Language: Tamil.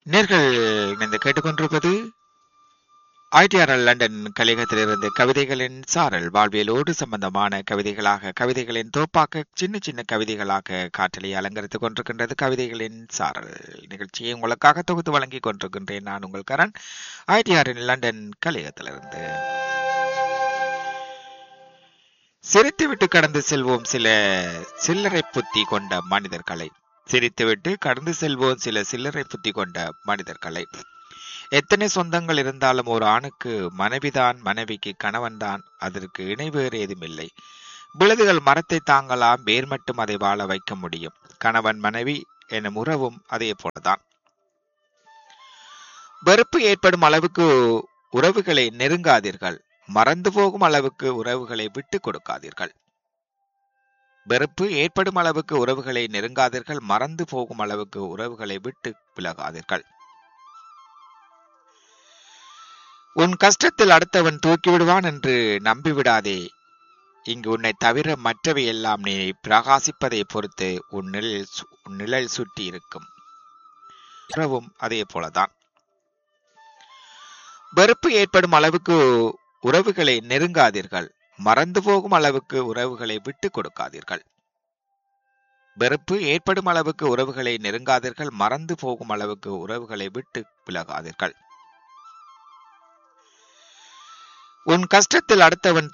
நேர்கள் இணைந்து கேட்டுக்கொண்டிருப்பது ஐடிஆர்எல் லண்டன் கலிகத்திலிருந்து கவிதைகளின் சாரல் வாழ்வியலோடு சம்பந்தமான கவிதைகளாக கவிதைகளின் தோப்பாக்க சின்ன சின்ன கவிதைகளாக காற்றலை அலங்கரித்துக் கொண்டிருக்கின்றது கவிதைகளின் சாரல் நிகழ்ச்சியை உங்களுக்காக தொகுத்து வழங்கிக் கொண்டிருக்கின்றேன் நான் உங்கள் கரண் ஐடிஆரின் லண்டன் கலிகத்திலிருந்து சிரித்துவிட்டு கடந்து செல்வோம் சில சில்லறை புத்தி கொண்ட மனிதர்களை சிரித்துவிட்டு கடந்து செல்வோம் சில சில்லறை புத்தி கொண்ட மனிதர்களை எத்தனை சொந்தங்கள் இருந்தாலும் ஒரு ஆணுக்கு மனைவிதான் மனைவிக்கு கணவன்தான் அதற்கு இணை வேறு ஏதுமில்லை விழுதுகள் மரத்தை தாங்கலாம் வேர் மட்டும் அதை வாழ வைக்க முடியும் கணவன் மனைவி எனும் உறவும் அதே போலதான் வெறுப்பு ஏற்படும் அளவுக்கு உறவுகளை நெருங்காதீர்கள் மறந்து போகும் அளவுக்கு உறவுகளை விட்டு கொடுக்காதீர்கள் வெறுப்பு ஏற்படும் அளவுக்கு உறவுகளை நெருங்காதீர்கள் மறந்து போகும் அளவுக்கு உறவுகளை விட்டு விலகாதீர்கள் உன் கஷ்டத்தில் அடுத்தவன் தூக்கிவிடுவான் என்று நம்பிவிடாதே இங்கு உன்னை தவிர மற்றவை எல்லாம் நீ பிரகாசிப்பதை பொறுத்து உன் நிழல் சு- உன் நிழல் சுற்றி இருக்கும் உறவும் அதே போலதான் வெறுப்பு ஏற்படும் அளவுக்கு உறவுகளை நெருங்காதீர்கள் மறந்து போகும் அளவுக்கு உறவுகளை விட்டு கொடுக்காதீர்கள் வெறுப்பு ஏற்படும் அளவுக்கு உறவுகளை நெருங்காதீர்கள் மறந்து போகும் அளவுக்கு உறவுகளை விட்டு விலகாதீர்கள் உன் கஷ்டத்தில் அடுத்தவன்